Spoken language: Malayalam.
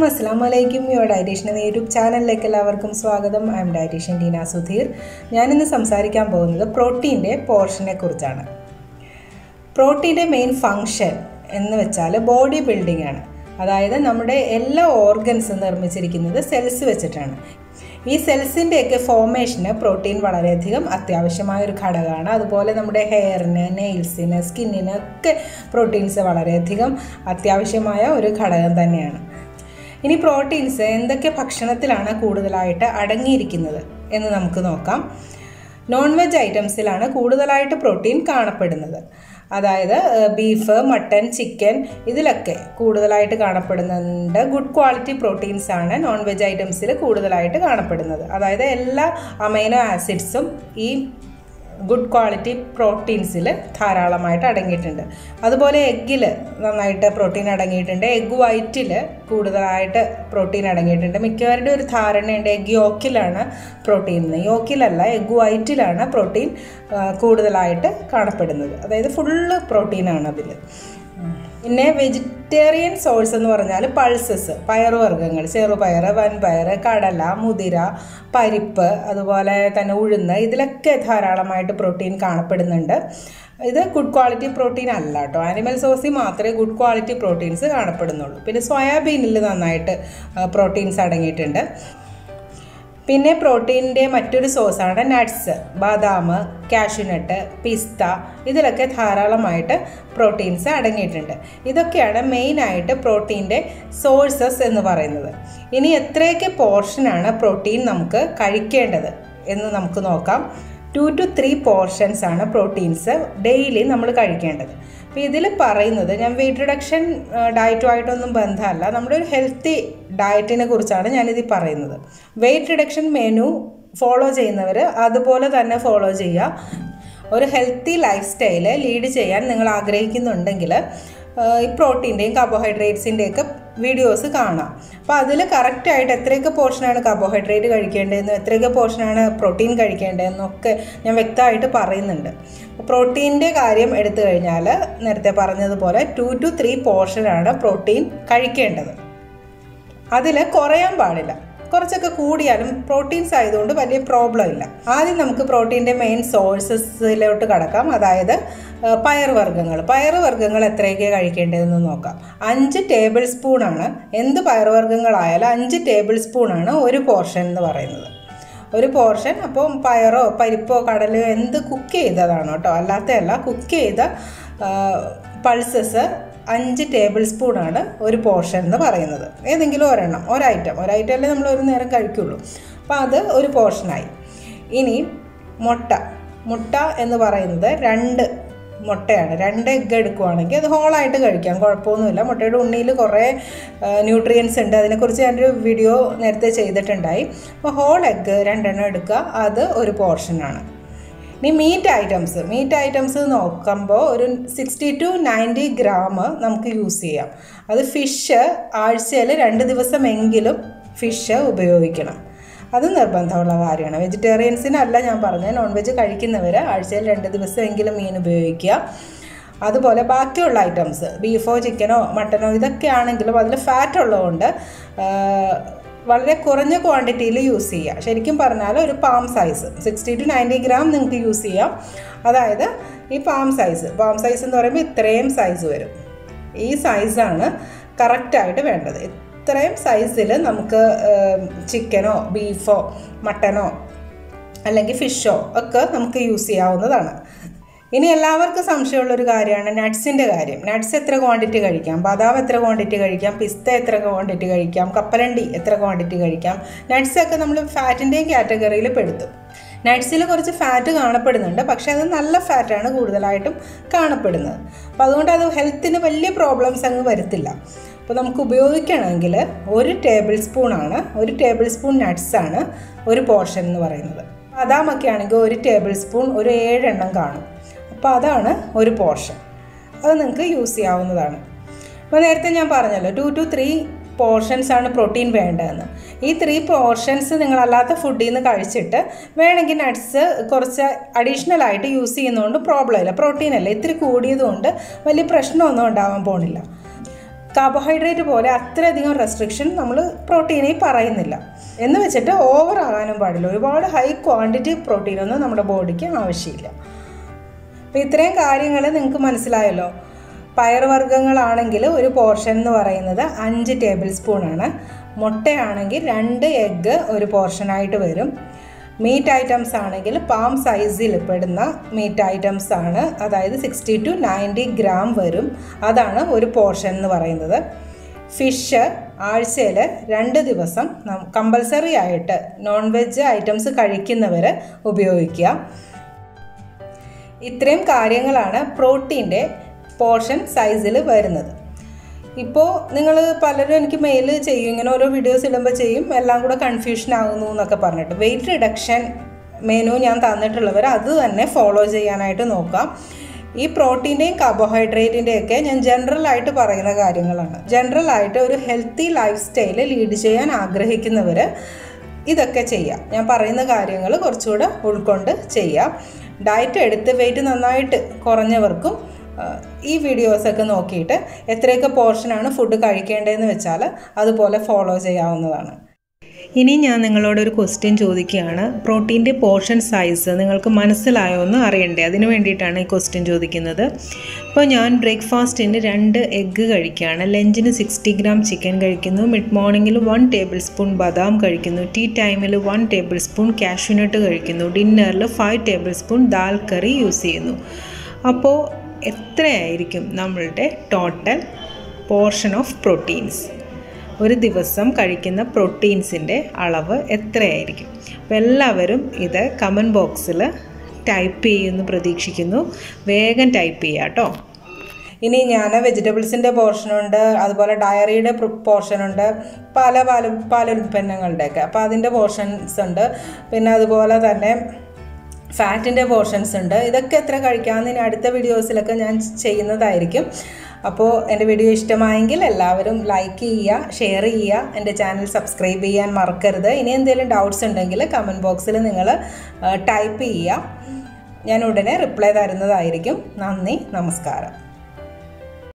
അസ്സാം വലൈക്കും യുവർ ഡയറ്റീഷ്യൻ എന്ന യൂട്യൂബ് ചാനലിലേക്ക് എല്ലാവർക്കും സ്വാഗതം I'm dietician Teena Sudheer ഞാനിന്ന് സംസാരിക്കാൻ പോകുന്നത് പ്രോട്ടീൻ്റെ പോർഷനെ കുറിച്ചാണ് പ്രോട്ടീൻ്റെ മെയിൻ ഫങ്ഷൻ എന്ന് വെച്ചാൽ ബോഡി ബിൽഡിംഗ് ആണ് അതായത് നമ്മുടെ എല്ലാ ഓർഗൻസും നിർമ്മിച്ചിരിക്കുന്നത് സെൽസ് വെച്ചിട്ടാണ് ഈ സെൽസിൻ്റെയൊക്കെ ഫോർമേഷന് പ്രോട്ടീൻ വളരെയധികം അത്യാവശ്യമായ ഒരു ഘടകമാണ് അതുപോലെ നമ്മുടെ ഹെയറിന് നെയിൽസിന് സ്കിന്നിന് ഒക്കെ പ്രോട്ടീൻസ് വളരെയധികം അത്യാവശ്യമായ ഒരു ഘടകം തന്നെയാണ് ഇനി പ്രോട്ടീൻസ് എന്തൊക്കെ ഭക്ഷണത്തിലാണ് കൂടുതലായിട്ട് അടങ്ങിയിരിക്കുന്നത് എന്ന് നമുക്ക് നോക്കാം നോൺ വെജ് ഐറ്റംസിലാണ് കൂടുതലായിട്ട് പ്രോട്ടീൻ കാണപ്പെടുന്നത് അതായത് ബീഫ് മട്ടൻ ചിക്കൻ ഇതിലൊക്കെ കൂടുതലായിട്ട് കാണപ്പെടുന്നുണ്ട് ഗുഡ് ക്വാളിറ്റി പ്രോട്ടീൻസ് ആണ് നോൺ വെജ് ഐറ്റംസിൽ കൂടുതലായിട്ട് കാണപ്പെടുന്നത് അതായത് എല്ലാ അമൈനോ ആസിഡ്സും ഈ ഗുഡ് ക്വാളിറ്റി പ്രോട്ടീൻസിൽ ധാരാളമായിട്ട് അടങ്ങിയിട്ടുണ്ട് അതുപോലെ എഗ്ഗിൽ നന്നായിട്ട് പ്രോട്ടീൻ അടങ്ങിയിട്ടുണ്ട് എഗ് വൈറ്റിൽ കൂടുതലായിട്ട് പ്രോട്ടീൻ അടങ്ങിയിട്ടുണ്ട് മിക്കവരുടെ ഒരു ധാരണയുണ്ട് എഗ് യോക്കിലാണ് പ്രോട്ടീൻ എന്ന് യോക്കിലല്ല എഗ് വൈറ്റിലാണ് പ്രോട്ടീൻ കൂടുതലായിട്ട് കാണപ്പെടുന്നത് അതായത് ഫുള്ള് പ്രോട്ടീനാണ് അതിൽ പിന്നെ വെജിറ്റേറിയൻ സോഴ്സ് എന്ന് പറഞ്ഞാൽ പൾസസ് പയറുവർഗ്ഗങ്ങൾ ചെറുപയർ വൻപയർ കടല മുതിര പരിപ്പ് അതുപോലെ തന്നെ ഉഴുന്ന് ഇതിലൊക്കെ ധാരാളമായിട്ട് പ്രോട്ടീൻ കാണപ്പെടുന്നുണ്ട് ഇത് ഗുഡ് ക്വാളിറ്റി പ്രോട്ടീൻ അല്ല കേട്ടോ ആനിമൽ സോഴ്സിൽ മാത്രമേ ഗുഡ് ക്വാളിറ്റി പ്രോട്ടീൻസ് കാണപ്പെടുന്നുള്ളൂ പിന്നെ സോയാബീനിൽ നന്നായിട്ട് പ്രോട്ടീൻസ് അടങ്ങിയിട്ടുണ്ട് പിന്നെ പ്രോട്ടീനിൻ്റെ മറ്റൊരു സോഴ്സാണ് നട്ട്സ് ബാദാം കാഷ്യൂനട്ട് പിസ്ത ഇതിലൊക്കെ ധാരാളമായിട്ട് പ്രോട്ടീൻസ് അടങ്ങിയിട്ടുണ്ട് ഇതൊക്കെയാണ് മെയിനായിട്ട് പ്രോട്ടീൻ്റെ സോഴ്സസ് എന്ന് പറയുന്നത് ഇനി എത്രയൊക്കെ പോർഷനാണ് പ്രോട്ടീൻ നമുക്ക് കഴിക്കേണ്ടത് എന്ന് നമുക്ക് നോക്കാം ടു ടു ത്രീ പോർഷൻസ് ആണ് പ്രോട്ടീൻസ് ഡെയിലി നമ്മൾ കഴിക്കേണ്ടത് അപ്പോൾ ഇതിൽ പറയുന്നത് ഞാൻ വെയിറ്റ് റിഡക്ഷൻ ഡയറ്റുമായിട്ടൊന്നും ബന്ധമല്ല നമ്മുടെ ഒരു ഹെൽത്തി ഡയറ്റിനെ കുറിച്ചാണ് ഞാനിത് പറയുന്നത് വെയിറ്റ് റിഡക്ഷൻ മെനു ഫോളോ ചെയ്യുന്നവർ അതുപോലെ തന്നെ ഫോളോ ചെയ്യുക ഒരു ഹെൽത്തി ലൈഫ് സ്റ്റൈല് ലീഡ് ചെയ്യാൻ നിങ്ങൾ ആഗ്രഹിക്കുന്നുണ്ടെങ്കിൽ ഈ പ്രോട്ടീൻ്റെയും കാർബോഹൈഡ്രേറ്റ്സിൻ്റെയൊക്കെ വീഡിയോസ് കാണാം അപ്പോൾ അതിൽ കറക്റ്റായിട്ട് എത്രയൊക്കെ പോർഷനാണ് കാർബോഹൈഡ്രേറ്റ് കഴിക്കേണ്ടതെന്നും എത്രയൊക്കെ പോർഷനാണ് പ്രോട്ടീൻ കഴിക്കേണ്ടതെന്നൊക്കെ ഞാൻ വ്യക്തമായിട്ട് പറയുന്നുണ്ട് പ്രോട്ടീൻ്റെ കാര്യം എടുത്തു കഴിഞ്ഞാൽ നേരത്തെ പറഞ്ഞതുപോലെ ടു ടു ത്രീ പോർഷനാണ് പ്രോട്ടീൻ കഴിക്കേണ്ടത് അതിൽ കുറയാൻ പാടില്ല കുറച്ചൊക്കെ കൂടിയാലും പ്രോട്ടീൻസ് ആയതുകൊണ്ട് വലിയ പ്രോബ്ലം ഇല്ല ആദ്യം നമുക്ക് പ്രോട്ടീൻ്റെ മെയിൻ സോഴ്സസിലോട്ട് കടക്കാം അതായത് പയറുവർഗ്ഗങ്ങൾ പയറുവർഗ്ഗങ്ങൾ എത്രയൊക്കെ കഴിക്കേണ്ടതെന്ന് നോക്കാം അഞ്ച് ടേബിൾ സ്പൂണാണ് എന്ത് പയറുവർഗ്ഗങ്ങളായാലും അഞ്ച് ടേബിൾ സ്പൂണാണ് ഒരു പോർഷൻ എന്ന് പറയുന്നത് ഒരു പോർഷൻ അപ്പോൾ പയറോ പരിപ്പോ കടലയോ എന്ത് കുക്ക് ചെയ്തതാണോ കേട്ടോ അല്ലാത്തതല്ല കുക്ക് ചെയ്ത പൾസസ് അഞ്ച് ടേബിൾ സ്പൂണാണ് ഒരു പോർഷൻ എന്ന് പറയുന്നത് ഏതെങ്കിലും ഒരെണ്ണം ഒരൈറ്റം ഒരൈറ്റം അല്ലേ നമ്മൾ ഒരു നേരം കഴിക്കുള്ളൂ അപ്പോൾ അത് ഒരു പോർഷനായി ഇനി മുട്ട മുട്ട എന്ന് പറയുന്നത് രണ്ട് മുട്ടയാണ് രണ്ട് എഗ്ഗ് എടുക്കുവാണെങ്കിൽ അത് ഹോളായിട്ട് കഴിക്കാം കുഴപ്പമൊന്നുമില്ല മുട്ടയുടെ ഉണ്ണിയിൽ കുറേ ന്യൂട്രിയൻസ് ഉണ്ട് അതിനെക്കുറിച്ച് ഞാനൊരു വീഡിയോ നേരത്തെ ചെയ്തിട്ടുണ്ടായി അപ്പോൾ ഹോൾ എഗ്ഗ് രണ്ടെണ്ണം എടുക്കുക അത് ഒരു പോർഷനാണ് ഇനി മീറ്റ് ഐറ്റംസ് മീറ്റ് ഐറ്റംസ് നോക്കുമ്പോൾ ഒരു സിക്സ്റ്റി ടു നയൻറ്റി ഗ്രാം നമുക്ക് യൂസ് ചെയ്യാം അത് ഫിഷ് ആഴ്ചയിൽ രണ്ട് ദിവസമെങ്കിലും ഫിഷ് ഉപയോഗിക്കണം അത് നിർബന്ധമുള്ള കാര്യമാണ് വെജിറ്റേറിയൻസിനല്ല ഞാൻ പറഞ്ഞത് നോൺ വെജ് കഴിക്കുന്നവർ ആഴ്ചയിൽ രണ്ട് ദിവസമെങ്കിലും മീൻ ഉപയോഗിക്കുക അതുപോലെ ബാക്കിയുള്ള ഐറ്റംസ് ബീഫോ ചിക്കനോ മട്ടനോ ഇതൊക്കെ ആണെങ്കിലും അതിൽ ഫാറ്റ് ഉള്ളതുകൊണ്ട് വളരെ കുറഞ്ഞ ക്വാണ്ടിറ്റിയിൽ യൂസ് ചെയ്യുക ശരിക്കും പറഞ്ഞാൽ ഒരു palm size sixty two ninety gram നിങ്ങൾക്ക് യൂസ് ചെയ്യാം അതായത് ഈ പാം സൈസ് പാം സൈസ് എന്ന് പറയുമ്പോൾ ഇത്രയും സൈസ് വരും ഈ സൈസാണ് കറക്റ്റായിട്ട് വേണ്ടത് ഇത്രയും സൈസിൽ നമുക്ക് ചിക്കനോ ബീഫോ മട്ടനോ അല്ലെങ്കിൽ ഫിഷോ ഒക്കെ നമുക്ക് യൂസ് ചെയ്യാവുന്നതാണ് ഇനി എല്ലാവർക്കും സംശയമുള്ളൊരു കാര്യമാണ് നട്ട്സിൻ്റെ കാര്യം നട്ട്സ് എത്ര ക്വാണ്ടിറ്റി കഴിക്കാം ബദാം എത്ര ക്വാണ്ടിറ്റി കഴിക്കാം പിസ്ത എത്ര ക്വാണ്ടിറ്റി കഴിക്കാം കപ്പലണ്ടി എത്ര ക്വാണ്ടിറ്റി കഴിക്കാം നട്ട്സൊക്കെ നമ്മൾ ഫാറ്റിൻ്റെയും കാറ്റഗറിയിൽ പെടുത്തും നട്ട്സിൽ കുറച്ച് ഫാറ്റ് കാണപ്പെടുന്നുണ്ട് പക്ഷേ അത് നല്ല ഫാറ്റാണ് കൂടുതലായിട്ടും കാണപ്പെടുന്നത് അപ്പോൾ അതുകൊണ്ട് അത് ഹെൽത്തിന് വലിയ പ്രോബ്ലംസ് അങ്ങ് വരത്തില്ല അപ്പോൾ നമുക്ക് ഉപയോഗിക്കണമെങ്കിൽ ഒരു ടേബിൾ സ്പൂണാണ് ഒരു ടേബിൾ സ്പൂൺ നട്ട്സാണ് ഒരു പോർഷൻ എന്ന് പറയുന്നത് ബദാമൊക്കെ ആണെങ്കിൽ ഒരു ടേബിൾ സ്പൂൺ ഒരു ഏഴെണ്ണം കാണും അപ്പോൾ അതാണ് ഒരു പോർഷൻ അത് നിങ്ങൾക്ക് യൂസ് ചെയ്യാവുന്നതാണ് അപ്പോൾ നേരത്തെ ഞാൻ പറഞ്ഞല്ലോ ടു ടു ത്രീ പോർഷൻസ് ആണ് പ്രോട്ടീൻ വേണ്ടതെന്ന് ഈ ത്രീ പോർഷൻസ് നിങ്ങളല്ലാത്ത ഫുഡിൽ നിന്ന് കഴിച്ചിട്ട് വേണമെങ്കിൽ നട്ട്സ് കുറച്ച് അഡീഷണൽ ആയിട്ട് യൂസ് ചെയ്യുന്നതുകൊണ്ട് പ്രോബ്ലം ഇല്ല പ്രോട്ടീൻ അല്ല ഇത്തിരി കൂടിയതുകൊണ്ട് വലിയ പ്രശ്നമൊന്നും ഉണ്ടാവാൻ പോണില്ല കാർബോഹൈഡ്രേറ്റ് പോലെ അത്രയധികം റെസ്ട്രിക്ഷൻ നമ്മൾ പ്രോട്ടീനിൽ പറയുന്നില്ല എന്ന് വെച്ചിട്ട് ഓവർ ആകാനും പാടില്ല ഒരുപാട് ഹൈ ക്വാണ്ടിറ്റി പ്രോട്ടീനൊന്നും നമ്മുടെ ബോഡിക്ക് ആവശ്യമില്ല അപ്പോൾ ഇത്രയും കാര്യങ്ങൾ നിങ്ങൾക്ക് മനസ്സിലായല്ലോ പയറുവർഗ്ഗങ്ങളാണെങ്കിൽ ഒരു പോർഷൻ എന്ന് പറയുന്നത് അഞ്ച് ടേബിൾ സ്പൂണാണ് മുട്ടയാണെങ്കിൽ രണ്ട് എഗ്ഗ് ഒരു പോർഷനായിട്ട് വരും മീറ്റ് ഐറ്റംസ് ആണെങ്കിൽ പാം സൈസിൽ പെടുന്ന മീറ്റ് ഐറ്റംസ് ആണ് അതായത് സിക്സ്റ്റി ടു നയൻറ്റി ഗ്രാം വരും അതാണ് ഒരു പോർഷൻ എന്ന് പറയുന്നത് ഫിഷ് ആഴ്ചയിൽ രണ്ട് ദിവസം കമ്പൽസറി ആയിട്ട് നോൺ വെജ് ഐറ്റംസ് കഴിക്കുന്നവർ ഉപയോഗിക്കുക ഇത്രയും കാര്യങ്ങളാണ് പ്രോട്ടീൻ്റെ പോർഷൻ സൈസിൽ വരുന്നത് ഇപ്പോൾ നിങ്ങൾ പലരും എനിക്ക് മെയിൽ ചെയ്യും ഇങ്ങനെ ഓരോ വീഡിയോസ് ഇടുമ്പോൾ ചെയ്യും എല്ലാം കൂടെ കൺഫ്യൂഷൻ ആകുന്നു എന്നൊക്കെ പറഞ്ഞിട്ട് വെയിറ്റ് റിഡക്ഷൻ മെനു ഞാൻ തന്നിട്ടുള്ളവർ അത് തന്നെ ഫോളോ ചെയ്യാനായിട്ട് നോക്കാം ഈ പ്രോട്ടീൻ്റെയും കാർബോഹൈഡ്രേറ്റിൻ്റെയൊക്കെ ഞാൻ ജനറൽ ആയിട്ട് പറയുന്ന കാര്യങ്ങളാണ് ജനറൽ ആയിട്ട് ഒരു ഹെൽത്തി ലൈഫ് സ്റ്റൈൽ ലീഡ് ചെയ്യാൻ ആഗ്രഹിക്കുന്നവർ ഇതൊക്കെ ചെയ്യാം ഞാൻ പറയുന്ന കാര്യങ്ങൾ കുറച്ചുകൂടെ ഉൾക്കൊണ്ട് ചെയ്യാം ഡയറ്റ് എടുത്ത് വെയിറ്റ് നന്നായിട്ട് കുറഞ്ഞവർക്കും ഈ വീഡിയോസൊക്കെ നോക്കിയിട്ട് എത്രയൊക്കെ പോർഷനാണ് ഫുഡ് കഴിക്കേണ്ടതെന്ന് വെച്ചാൽ അതുപോലെ ഫോളോ ചെയ്യാവുന്നതാണ് ഇനി ഞാൻ നിങ്ങളോടൊരു ക്വസ്റ്റ്യൻ ചോദിക്കുകയാണ് പ്രോട്ടീൻ്റെ പോർഷൻ സൈസ് നിങ്ങൾക്ക് മനസ്സിലായോ എന്ന് അറിയണ്ടേ അതിന് വേണ്ടിയിട്ടാണ് ഈ ക്വസ്റ്റ്യൻ ചോദിക്കുന്നത് ഇപ്പോൾ ഞാൻ ബ്രേക്ക്ഫാസ്റ്റിന് രണ്ട് എഗ്ഗ് കഴിക്കുകയാണ് ലഞ്ചിന് സിക്സ്റ്റി ഗ്രാം ചിക്കൻ കഴിക്കുന്നു മിഡ് മോർണിംഗിൽ വൺ ടേബിൾ സ്പൂൺ ബദാം കഴിക്കുന്നു ടീ ടൈമിൽ വൺ ടേബിൾ സ്പൂൺ കാഷ്യൂനട്ട് കഴിക്കുന്നു ഡിന്നറിൽ ഫൈവ് ടേബിൾ സ്പൂൺ ദാൽ കറി യൂസ് ചെയ്യുന്നു അപ്പോൾ എത്രയായിരിക്കും നമ്മളുടെ ടോട്ടൽ പോർഷൻ ഓഫ് പ്രോട്ടീൻസ് ഒരു ദിവസം കഴിക്കുന്ന പ്രോട്ടീൻസിൻ്റെ അളവ് എത്രയായിരിക്കും അപ്പോൾ എല്ലാവരും ഇത് കമൻറ്റ് ബോക്സിൽ ടൈപ്പ് ചെയ്യുമെന്ന് പ്രതീക്ഷിക്കുന്നു വേഗം ടൈപ്പ് ചെയ്യുക കേട്ടോ ഇനി ഞാൻ വെജിറ്റബിൾസിൻ്റെ പോർഷനുണ്ട് അതുപോലെ ഡയറിയുടെ പോർഷനുണ്ട് പല പാല പാലുൽപ്പന്നങ്ങളുടെയൊക്കെ അപ്പോൾ അതിൻ്റെ പോർഷൻസ് ഉണ്ട് പിന്നെ അതുപോലെ തന്നെ ഫാറ്റിൻ്റെ പോർഷൻസ് ഉണ്ട് ഇതൊക്കെ എത്ര കഴിക്കാമെന്ന് ഇനി അടുത്ത വീഡിയോസിലൊക്കെ ഞാൻ ചെയ്യുന്നതായിരിക്കും അപ്പോൾ എൻ്റെ വീഡിയോ ഇഷ്ടമായെങ്കിൽ എല്ലാവരും ലൈക്ക് ചെയ്യുക ഷെയർ ചെയ്യുക എൻ്റെ ചാനൽ സബ്സ്ക്രൈബ് ചെയ്യാൻ മറക്കരുത് ഇനി എന്തെങ്കിലും ഡൗട്ട്സ് ഉണ്ടെങ്കിൽ കമൻറ്റ് ബോക്സിൽ നിങ്ങൾ ടൈപ്പ് ചെയ്യുക ഞാൻ ഉടനെ റിപ്ലൈ തരുന്നതായിരിക്കും നന്ദി നമസ്കാരം